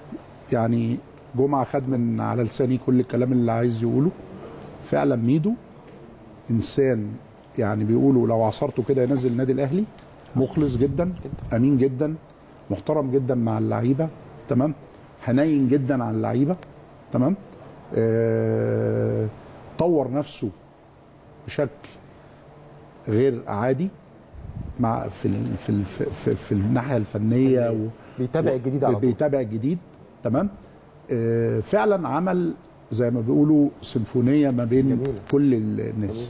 يعني جمعه خد من على لساني كل الكلام اللي عايز يقوله فعلا ميدو انسان يعني بيقولوا لو عصرته كده ينزل النادي الاهلي مخلص جدا امين جدا محترم جدا مع اللعيبه تمام حنين جدا على اللعيبه تمام آه طور نفسه بشكل غير عادي مع في ال في ال في, في, في الناحيه الفنيه و بيتابع الجديد على طول بيتابع الجديد تمام آه فعلا عمل زي ما بيقولوا سيمفونيه ما بين جميلة. كل الناس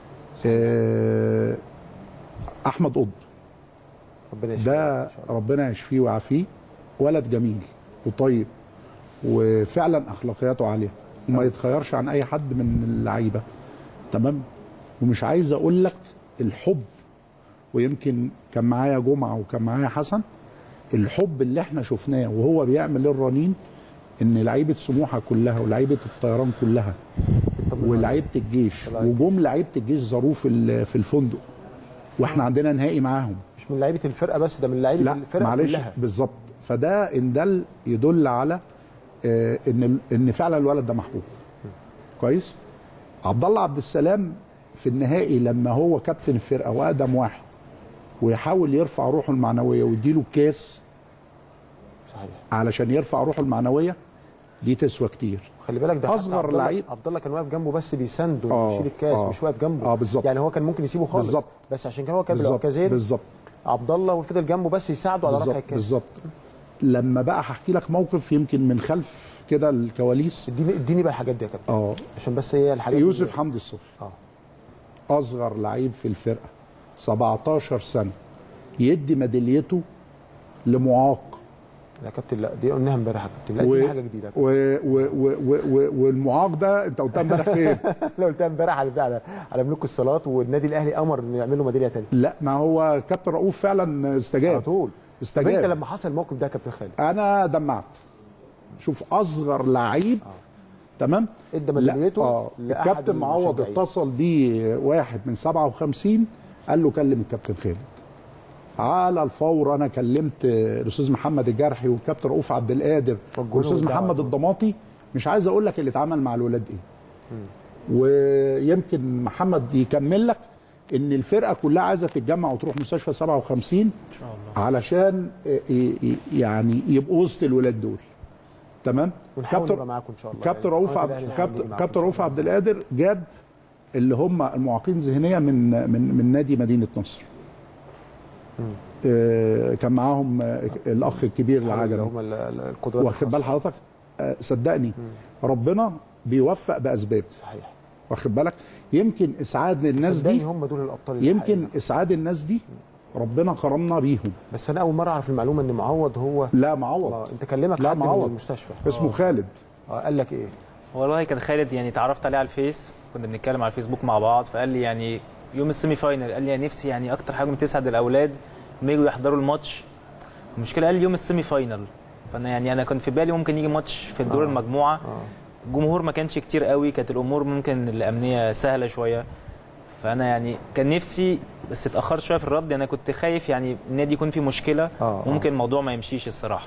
آه احمد قطب ربنا يشفيه ده إن شاء الله. ربنا يشفيه ويعافيه ولد جميل وطيب وفعلا اخلاقياته عاليه وما يتخيرش عن اي حد من اللعيبه تمام ومش عايز اقول لك الحب ويمكن كان معايا جمعه وكان معايا حسن الحب اللي احنا شفناه وهو بيعمل الرنين ان لعيبه سموحه كلها ولعيبه الطيران كلها ولعيبه الجيش وجم لعيبه الجيش زاروه في ال- في الفندق واحنا عندنا نهائي معاهم مش من لعيبه الفرقه بس ده من لعيبه لا الفرقه معلش كلها بالظبط فده ان ده يدل على آه، ان ان فعلا الولد ده محبوب كويس عبد الله عبد السلام في النهائي لما هو كابتن الفرقه واقدم واحد ويحاول يرفع روحه المعنويه ويديله الكاس صحيح علشان يرفع روحه المعنويه دي تسوى كتير خلي بالك ده حتى أصغر عبد الله- لعيب. عبد الله كان واقف جنبه بس بيسنده آه، يشيل الكاس آه. مش واقف جنبه آه، بالظبط. يعني هو كان ممكن يسيبه خالص بالظبط. بس عشان كده هو كان بالظبط بالعكازين بالظبط عبد الله وفضل جنبه بس يساعده على رفع بالظبط الكاس بالظبط لما بقى هحكي لك موقف يمكن من خلف كده الكواليس اديني اديني بقى الحاجات دي يا كابتن اه عشان بس هي الحاجات دي- يوسف حمدي الصفر اه اصغر لعيب في الفرقه 17 سنه يدي ميداليته لمعاق يا كابتن لا دي قلناها امبارح يا كابتن لا دي حاجه جديده يا كابتن. و... و... و... و... و... والمعاق ده انت قلتها امبارح فين؟ انا قلتها امبارح على على على ملوك الصالات والنادي الاهلي امر انه يعمل له ميداليه ثانيه لا ما هو كابتن رؤوف فعلا على استجاب طول طب استجاب. انت لما حصل الموقف ده يا كابتن خالد انا دمعت شوف اصغر لعيب تمام ادى لا ميداليته اه لأحد الكابتن معوض المشجعين. اتصل بيه واحد من 57 قال له كلم الكابتن خالد على الفور انا كلمت الاستاذ محمد الجرحي والكابتن رؤوف عبد القادر والجون والاستاذ والدعوة محمد دول. الضماطي مش عايز اقول لك اللي اتعمل مع الولاد ايه ويمكن محمد يكمل لك ان الفرقه كلها عايزه تتجمع وتروح مستشفى 57 ان شاء الله علشان ي- ي- يعني يبقوا وسط الولاد دول تمام ونحاول كابتن نبقى معاكم ان شاء الله كابتن يعني. رؤوف القناة عبد الأهلي هنيجي كابتن معاكم كابتن إن رؤوف شاء عبد القادر جاب اللي هم المعاقين ذهنيا من من من نادي مدينه نصر آه، كان معاهم آه، الاخ الكبير الله. العجل اللي هم ال- ال- القدرات واخد بال الخاصة. حضرتك آه، صدقني ربنا بيوفق باسباب صحيح واخد بالك يمكن اسعاد الناس صدقني دي هم دول الابطال اللي يمكن حقيقة. اسعاد الناس دي ربنا كرمنا بيهم بس انا اول مره اعرف المعلومه ان معوض هو لا معوض آه، انت كلمك لا حد من معوض. المستشفى اسمه خالد اه قال لك ايه والله كان خالد يعني اتعرفت عليه على الفيس كنا بنتكلم على الفيسبوك مع بعض فقال لي يعني يوم السيمي فاينل قال لي يعني نفسي يعني اكتر حاجه بتسعد الاولاد لما يجوا يحضروا الماتش المشكله قال لي يوم السيمي فاينل فانا يعني انا كان في بالي ممكن يجي ماتش في الدور آه. المجموعه اه الجمهور ما كانش كتير قوي كانت الامور ممكن الامنيه سهله شويه فانا يعني كان نفسي بس اتاخرت شويه في الرد انا كنت خايف يعني النادي يكون فيه مشكله آه. ممكن الموضوع ما يمشيش الصراحه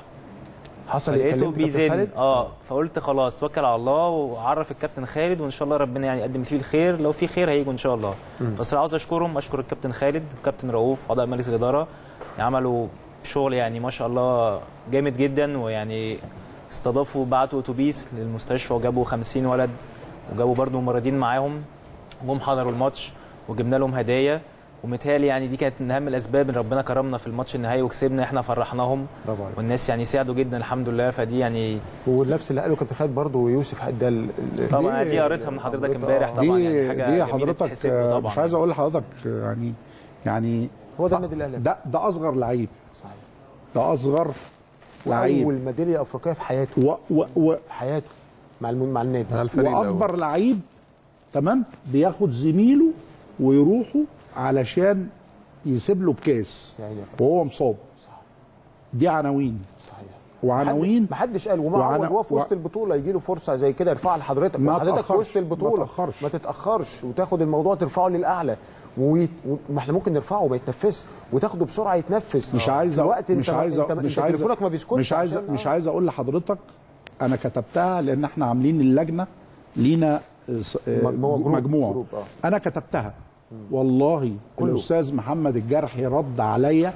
حصل إيه؟ فلقيته كلمت كابتن بيزن خالد؟ اه فقلت خلاص توكل على الله وعرف الكابتن خالد وان شاء الله ربنا يعني يقدم فيه الخير لو في خير هيجوا ان شاء الله بس أنا عاوز اشكرهم اشكر الكابتن خالد والكابتن رؤوف اعضاء مجلس الاداره عملوا شغل يعني ما شاء الله جامد جدا ويعني استضافوا بعتوا اتوبيس للمستشفى وجابوا 50 ولد وجابوا برضو ممرضين معاهم جم حضروا الماتش وجبنا لهم هدايا ومتهيألي يعني دي كانت من اهم الاسباب ان ربنا كرمنا في الماتش النهائي وكسبنا احنا فرحناهم برافو عليك والناس يعني ساعدوا جدا الحمد لله فدي يعني والنفس اللي قاله كابتن خالد برضه ويوسف حد ده ال- ال- طبعا دي- دي قريتها من حضرتك حضرتك- امبارح آه. طبعا دي يعني حاجه دي جميلة حضرتك تتحسب له آه، طبعا مش عايز اقول لحضرتك آه، يعني يعني هو ده النادي الاهلي ده ده اصغر لعيب صحيح ده اصغر لعيب اول ميداليه افريقيه في حياته و و و في حياته مع الم... مع النادي مع الفريق الأول. واكبر لعيب تمام بياخد زميله ويروحوا علشان يسيب له بكاس يعني يا كابتن. وهو مصاب صح دي عناوين صحيح وعناوين ما حدش قال ومع وعنا- هو في وسط و- البطوله يجي له فرصه زي كده يرفعها لحضرتك ما حضرتك في تأخرش، وسط البطوله ما تأخرش. ما تتاخرش وتاخد الموضوع ترفعه للاعلى وما احنا ممكن نرفعه وما يتنفس وتاخده بسرعه يتنفس مش عايز في أ- وقت مش انت عايز انت, أ- مش انت عايز تليفونك ما بيسكتش مش عايز عشان- مش آه. عايز اقول لحضرتك انا كتبتها لان احنا عاملين اللجنه لينا آه، س- آه، مجموعة جروب- مجموعه جروب، آه. انا كتبتها والله كله. الاستاذ محمد الجرحي رد عليا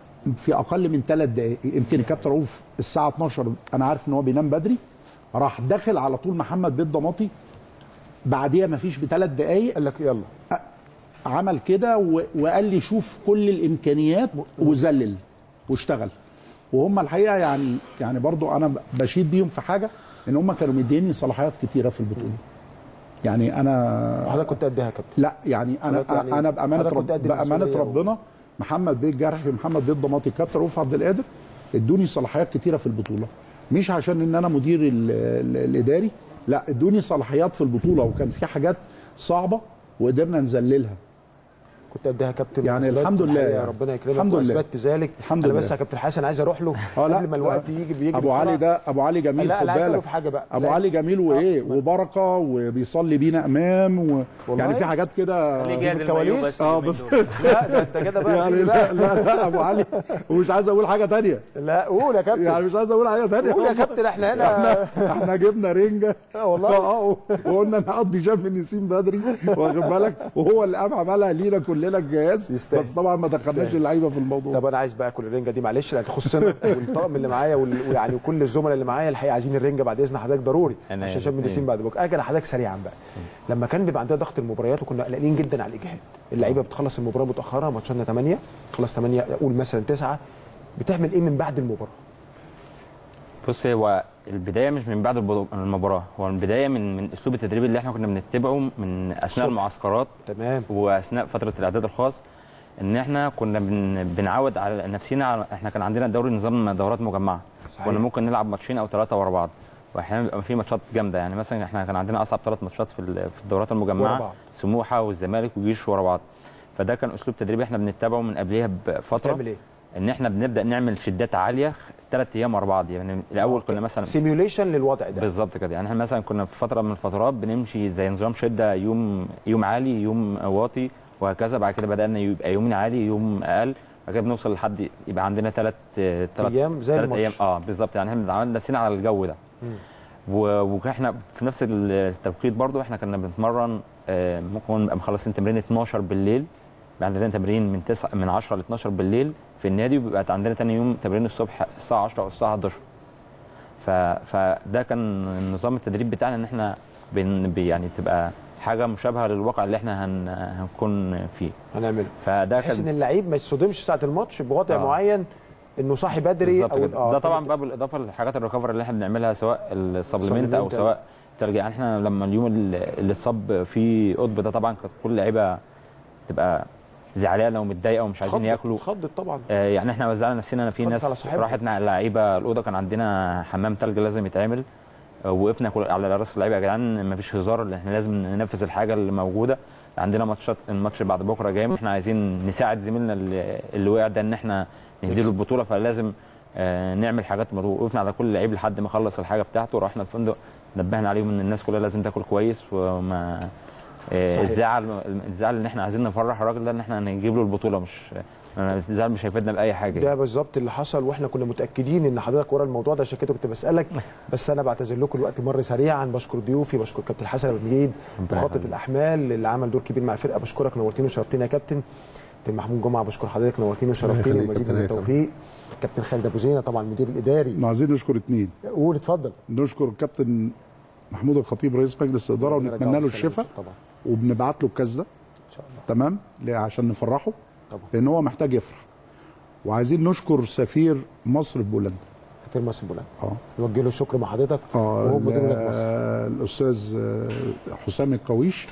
في اقل من ثلاث دقائق يمكن الكابتن رؤوف الساعه 12 انا عارف ان هو بينام بدري راح داخل على طول محمد بيت ضماطي بعديها ما فيش بثلاث دقائق قال لك يلا عمل كده و- وقال لي شوف كل الامكانيات وذلل واشتغل وهم الحقيقه يعني يعني برضو انا بشيد بيهم في حاجه ان هم كانوا مديني صلاحيات كتيره في البطوله يعني انا وحضرتك كنت قدها يا كابتن لا يعني انا حضرتك يعني- انا بامانه حضرتك رب كنت قد بامانه المسؤولية و- ربنا محمد بيه الجرحي ومحمد بيه الضماطي كابتن رؤوف عبد القادر ادوني صلاحيات كتيره في البطوله مش عشان ان انا مدير ال ال الاداري لا ادوني صلاحيات في البطوله وكان في حاجات صعبه وقدرنا نذللها كنت قدها يا كابتن يعني وأثبت الحمد لله الحقيقة يعني. ربنا يكرمك الحمد لله. واثبت ذلك الحمد انا لله. بس يا كابتن حسن عايز اروح له اه لا قبل ما الوقت يجي بيجي ابو علي ده ابو علي جميل لا خد انا عايز اساله بالك في حاجه بقى ابو لا. علي جميل وايه وبركه وبيصلي بينا امام و... والله؟ يعني في حاجات كده خليه جاهز الكواليس؟ المايو بس اه اليومين بس دول. لا ده انت كده بقى يعني تيجي لا بقى. لا لا ابو علي ومش عايز اقول حاجه تانية لا قول يا كابتن يعني مش عايز اقول حاجه تانية قول يا كابتن احنا هنا احنا احنا جبنا رنجه اه والله. اه وقلنا نقضي شام النسيم بدري واخد بالك وهو اللي قام عملها لينا كلنا الجهاز يستاهل. بس طبعا ما دخلناش اللعيبه في الموضوع طب انا عايز بقى اكل الرنجه دي معلش لا تخصنا والطقم اللي معايا وال- ويعني وكل الزملاء اللي معايا الحقيقه عايزين الرنجه بعد اذن حضرتك ضروري أنا عشان شم يعني. النسيم بعد بكره اجي لحضرتك سريعا بقى لما كان بيبقى عندنا ضغط المباريات وكنا قلقانين جدا على الاجهاد اللعيبه بتخلص المباراه متاخره ماتشاتنا 8 خلص 8 اقول مثلا 9 بتعمل ايه من بعد المباراه؟ بص هو البدايه مش من بعد البطو- المباراه هو البدايه من من اسلوب التدريب اللي احنا كنا بنتبعه من اثناء الصبح. المعسكرات تمام واثناء فتره الاعداد الخاص ان احنا كنا بن بنعود على نفسنا على- احنا كان عندنا دوري نظام دورات مجمعه صحيح. كنا ممكن نلعب ماتشين او ثلاثه ورا بعض واحيانا بيبقى في ماتشات جامده يعني مثلا احنا كان عندنا اصعب ثلاث ماتشات في ال- في الدورات ورا المجمعه بعض. سموحه والزمالك وجيش ورا بعض فده كان اسلوب تدريبي احنا بنتبعه من قبلها بفتره بتعمل ايه؟ ان احنا بنبدا نعمل شدات عاليه ثلاث ايام ورا بعض يعني الاول كنا مثلا سيميوليشن للوضع ده بالظبط كده يعني احنا مثلا كنا في فتره من الفترات بنمشي زي نظام شده يوم يوم عالي يوم واطي وهكذا بعد كده بدانا يبقى يومين عالي يوم اقل بعد كده بنوصل لحد يبقى عندنا ثلاث ثلاث أيام زي ثلاث الماتش. ايام اه بالظبط يعني احنا بنعمل نفسنا على الجو ده و- واحنا في نفس التوقيت برضو احنا كنا بنتمرن آه، ممكن نبقى مخلصين تمرين 12 بالليل بيبقى عندنا تمرين من 9 من 10 ل 12 بالليل في النادي وبيبقى عندنا تاني يوم تمرين الصبح الساعه 10 او الساعه 11 ف... فده كان نظام التدريب بتاعنا ان احنا بن... بي- يعني تبقى حاجه مشابهه للواقع اللي احنا هن... هنكون فيه هنعمله فده بحيث ان كان اللعيب ما يصدمش ساعه الماتش بوضع آه. معين انه صاحي بدري بالظبط او كده. ده طبعا بقى بالاضافه للحاجات الريكفري اللي احنا بنعملها سواء السبلمنت او Supplement. سواء ترجع يعني احنا لما اليوم اللي اللي اتصاب فيه قطب ده طبعا كانت كل لعيبه تبقى زعلانه ومتضايقه ومش عايزين ياكلوا خضت طبعا آه، يعني احنا وزعنا نفسنا انا في خدت ناس على صاحبها. راحت مع اللعيبه الاوضه كان عندنا حمام تلج لازم يتعمل آه، وقفنا كل- على راس اللعيبه يا جدعان ما فيش هزار احنا لازم ننفذ الحاجه اللي موجوده عندنا ماتشات الماتش بعد بكره جاي احنا عايزين نساعد زميلنا اللي, اللي وقع ده ان احنا نديله البطوله فلازم آه، نعمل حاجات مطلوبه وقفنا على كل لعيب لحد ما خلص الحاجه بتاعته رحنا الفندق نبهنا عليهم ان الناس كلها لازم تاكل كويس وما آه، صحيح. الزعل الزعل ان احنا عايزين نفرح الراجل ده ان احنا نجيب له البطوله مش أنا الزعل مش هيفيدنا باي حاجه ده بالظبط اللي حصل واحنا كنا متاكدين ان حضرتك ورا الموضوع ده عشان كده كنت بسالك بس انا بعتذر لكم الوقت مر سريعا بشكر ضيوفي بشكر كابتن حسن ابو مجيد ربنا مخطط يخليك. الاحمال اللي عمل دور كبير مع الفرقه بشكرك نورتني وشرفتني يا كابتن كابتن محمود جمعه بشكر حضرتك نورتني وشرفتني يخليك ومزيد كابتن من هيثم. التوفيق كابتن خالد ابو زينه طبعا المدير الاداري إحنا عايزين نشكر اتنين قول اتفضل نشكر الكابتن محمود الخطيب رئيس مجلس الاداره ونتمنى له الشفاء طبعا وبنبعت له الكاس ده ان شاء الله تمام ل- عشان نفرحه طبعا لان هو محتاج يفرح وعايزين نشكر سفير مصر في بولندا سفير مصر بولندا اه نوجه له الشكر مع حضرتك اه وهو مدير ولاد ال- مصر الاستاذ آه، حسام القويش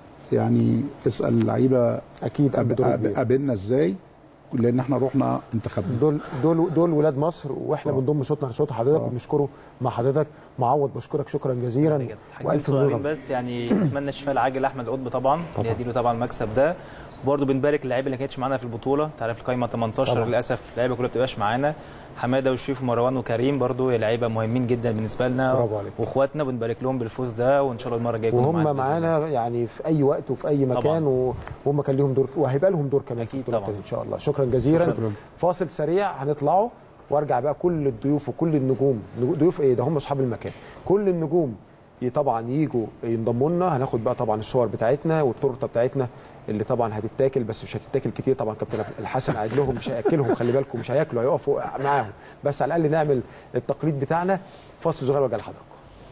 يعني اسال اللعيبه اكيد قام قاب- بدور قاب- كبير قابلنا ازاي لان احنا رحنا انتخابنا دول دول دول ولاد مصر واحنا آه. بنضم صوتنا لصوت حضرتك وبنشكره مع حضرتك معوض بشكرك شكرا جزيلا حاجتين والف صغيرين مبروك بس يعني نتمنى الشفاء العاجل لاحمد قطب طبعا طبعاً. يهدي له طبعا المكسب ده وبرضه بنبارك اللعيبه اللي ما كانتش معانا في البطوله انت عارف القايمه 18 طبعاً. للاسف اللعيبه كلها ما بتبقاش معانا حماده وشريف ومروان وكريم برضه لعيبه مهمين جدا بالنسبه لنا برافو عليك. واخواتنا بنبارك لهم بالفوز ده وان شاء الله المره الجايه يكونوا وهم معانا بإذن الله. معانا يعني في اي وقت وفي اي مكان طبعاً. و- وهم كان ليهم دور وهيبقى لهم دور كمان في أكيد البطوله طبعاً. التانية ان شاء الله شكرا جزيلا شكراً. فاصل سريع هنطلعوا وارجع بقى كل الضيوف وكل النجوم ضيوف ايه ده هم اصحاب المكان كل النجوم ي- طبعا يجوا ينضموا لنا هناخد بقى طبعا الصور بتاعتنا والتورته بتاعتنا اللي طبعا هتتاكل بس مش هتتاكل كتير طبعا كابتن الحسن قاعد لهم مش هياكلهم خلي بالكم مش هياكلوا هيقفوا معاهم بس على الاقل نعمل التقليد بتاعنا فاصل صغير وارجع لحضراتكم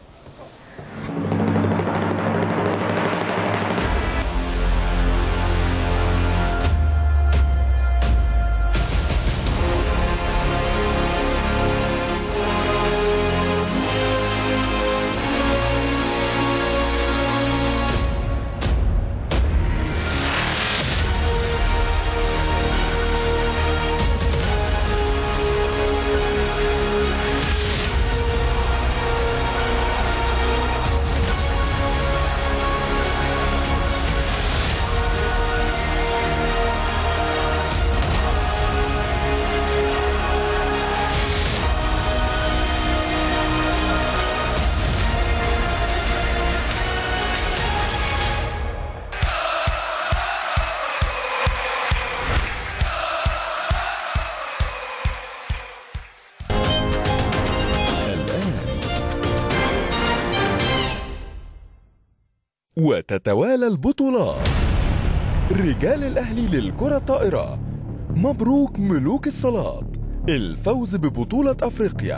وتتوالى البطولات رجال الأهلي للكرة الطائرة مبروك ملوك الصالات الفوز ببطولة أفريقيا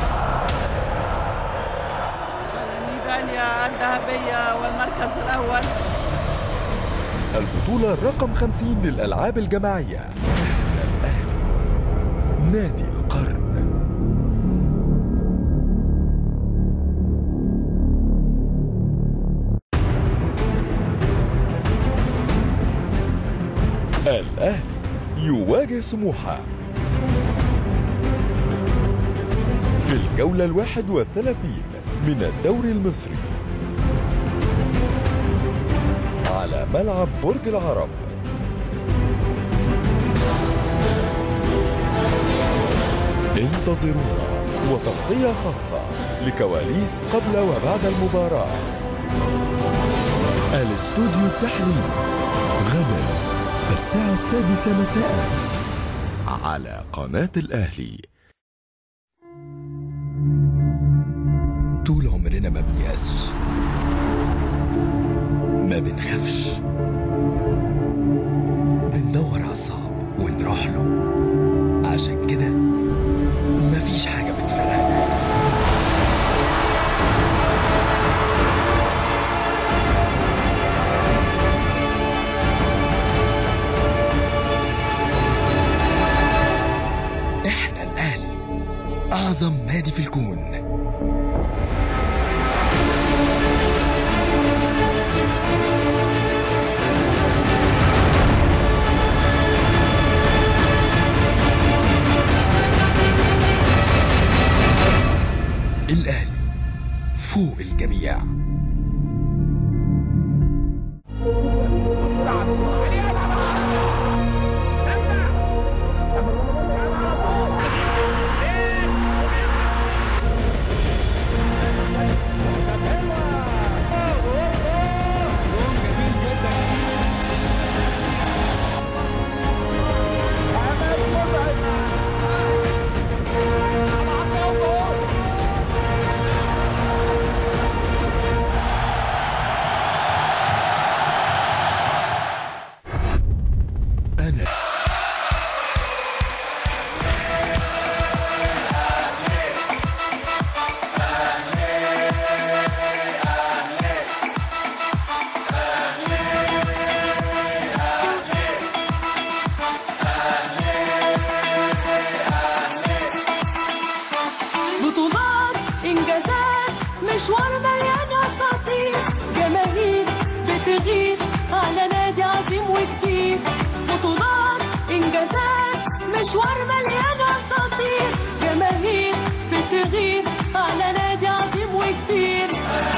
الميدالية الذهبية والمركز الأول البطولة رقم 50 للألعاب الجماعية الأهلي نادي القرن الأهلي يواجه سموحة في الجولة الواحد والثلاثين من الدوري المصري على ملعب برج العرب انتظرونا وتغطية خاصة لكواليس قبل وبعد المباراة الاستوديو التحليلي غدا الساعة السادسة مساء على قناة الأهلي طول عمرنا ما بنيأسش ما بنخافش بندور على الصعب ونروح له عشان كده مفيش حاجة بتفرقنا احنا الأهلي أعظم نادي في الكون الأهلي فوق الجميع أنا بطولات انجازات مشوار مليان اساطير جماهير بتغير على نادي عظيم وكبير بطولات انجازات مشوار مليان اساطير جماهير بتغير على نادي عظيم وكبير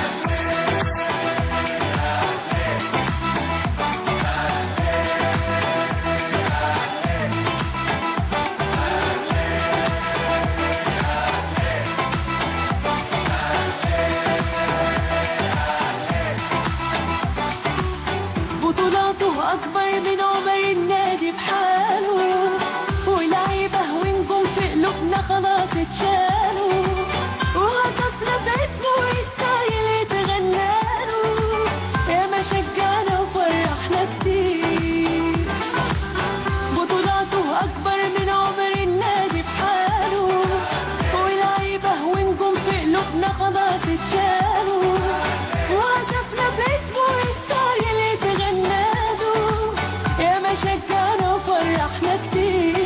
بطولاته أكبر من عمر النادي بحاله ولعيبة ونجوم في قلوبنا خلاص اتشالوا وهتفنا باسمه ويستاهل يتغناله يا ما شجعنا وفرحنا كتير بطولاته أكبر من عمر النادي بحاله ولعيبة ونجوم في قلوبنا خلاص اتشالوا وهتفنا باسمه ويستاهل يتغناله يا ما شجعنا وفرحنا كتير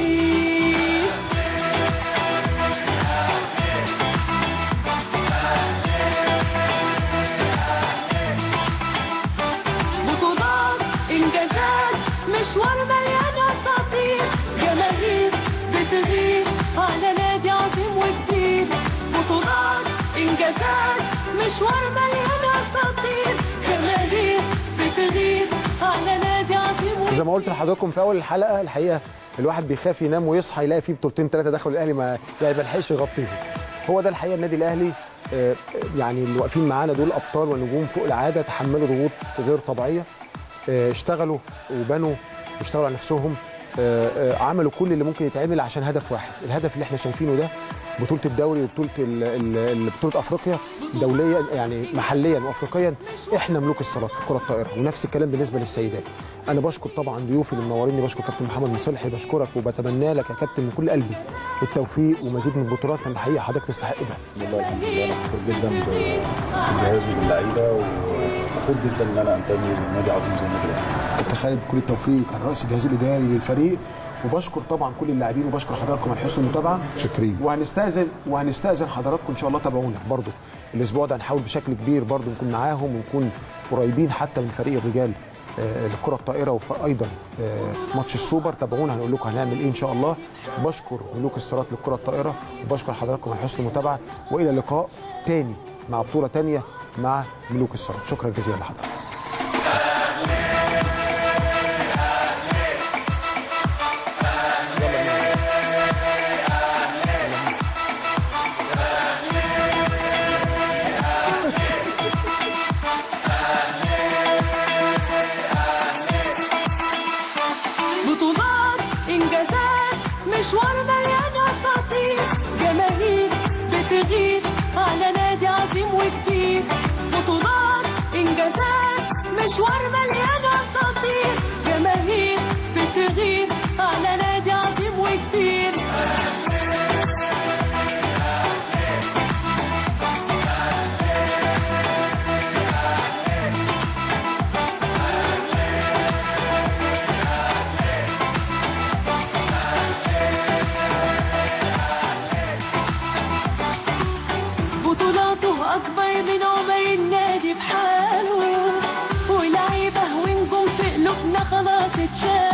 بطولات انجازات مشوار مليان اساطير جماهير بتغير على نادي عظيم وكبير بطولات انجازات مشوار مليان اساطير جماهير بتغير على نادي عظيم وكبير زي ما قلت لحضراتكم في اول الحلقه الحقيقه الواحد بيخاف ينام ويصحى يلاقي فيه بطولتين ثلاثه دخلوا الاهلي ما يعني ما لحقش يغطيهم هو ده الحقيقه النادي الاهلي آه، يعني اللي واقفين معانا دول ابطال ونجوم فوق العاده تحملوا ضغوط غير طبيعيه آه، اشتغلوا وبنوا واشتغلوا على نفسهم آه، آه، عملوا كل اللي ممكن يتعمل عشان هدف واحد الهدف اللي احنا شايفينه ده بطوله الدوري وبطوله ال- ال- ال- بطوله افريقيا دوليا يعني محليا وافريقيا احنا ملوك الصالات في الكره الطائره ونفس الكلام بالنسبه للسيدات انا بشكر طبعا ضيوفي اللي منوريني بشكر كابتن محمد مصلحي بشكرك وبتمنى لك يا كابتن من كل قلبي التوفيق ومزيد من البطولات لان الحقيقه حضرتك تستحق ده والله الحمد لله انا فخور جدا بالجهاز وباللعيبه وفخور جدا ان انا انتمي لنادي عظيم زي النادي الاهلي كابتن خالد بكل التوفيق كان رئيس الجهاز الاداري للفريق وبشكر طبعا كل اللاعبين وبشكر حضراتكم على حسن المتابعه شاكرين وهنستاذن وهنستاذن حضراتكم ان شاء الله تابعونا برضو الاسبوع ده هنحاول بشكل كبير برضو نكون معاهم ونكون قريبين حتى من فريق الرجال آه، الكره الطائره وايضا آه، ماتش السوبر تابعونا هنقول لكم هنعمل ايه ان شاء الله بشكر ملوك الصالات للكره الطائره وبشكر حضراتكم على حسن المتابعه والى لقاء تاني مع بطوله تانيه مع ملوك الصالات شكرا جزيلا لحضراتكم بطولات انجازات مشوار مليان اساطير جماهير بتغير على نادي مشوار مليان اساطير جماهير بتغير على نادي عظيم وكبير بطولاته أكبر من عمر النادي بحاله ولعيبة ونجوم في قلوبنا خلاص اتشالوا